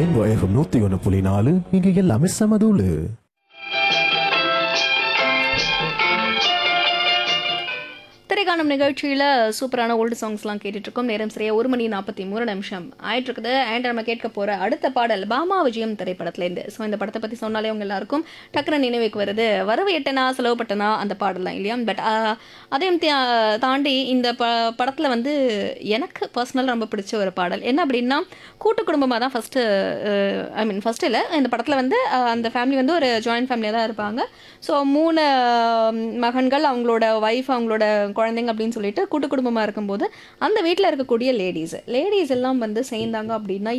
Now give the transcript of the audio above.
rainbow FM நூத்தி ஒன்று புள்ளி நாலு இங்க எல்லாமே சமதூளு திரைக்காணும் நிகழ்ச்சியில் சூப்பரான ஓல்டு சாங்ஸ்லாம் கேட்டுட்டு இருக்கோம் நேரம் சரியா ஒரு மணி நாற்பத்தி மூணு நிமிஷம் ஆயிட்டு இருக்குது அண்ட் நம்ம கேட்க போற அடுத்த பாடல் பாமா விஜயம் திரைப்படத்துலேருந்து ஸோ இந்த படத்தை பற்றி சொன்னாலே உங்க எல்லாருக்கும் டக்குனு நினைவுக்கு வருது வரவு எட்டனா செலவு பட்டனா அந்த பாடலாம் இல்லையா பட் அதையும் தா- தாண்டி இந்த ப படத்தில் வந்து எனக்கு பர்சனலாக ரொம்ப பிடிச்ச ஒரு பாடல் என்ன அப்படின்னா கூட்டு குடும்பமாக தான் ஃபஸ்ட்டு ஐ மீன் ஃபஸ்ட்டு இல்லை இந்த படத்தில் வந்து அஹ், அந்த ஃபேமிலி வந்து ஒரு ஜாயின்ட் ஃபேமிலியாக தான் இருப்பாங்க ஸோ மூணு அஹ், மகன்கள் அவங்களோட ஒய்ஃப் அவங்களோட குழந்தைங்க அப்படின்னு சொல்லிட்டு கூட்டு குடும்பமாக இருக்கும்போது அந்த வீட்டில் இருக்கக்கூடிய லேடிஸ் லேடிஸ் எல்லாம் வந்து சேர்ந்தாங்க அப்படின்னா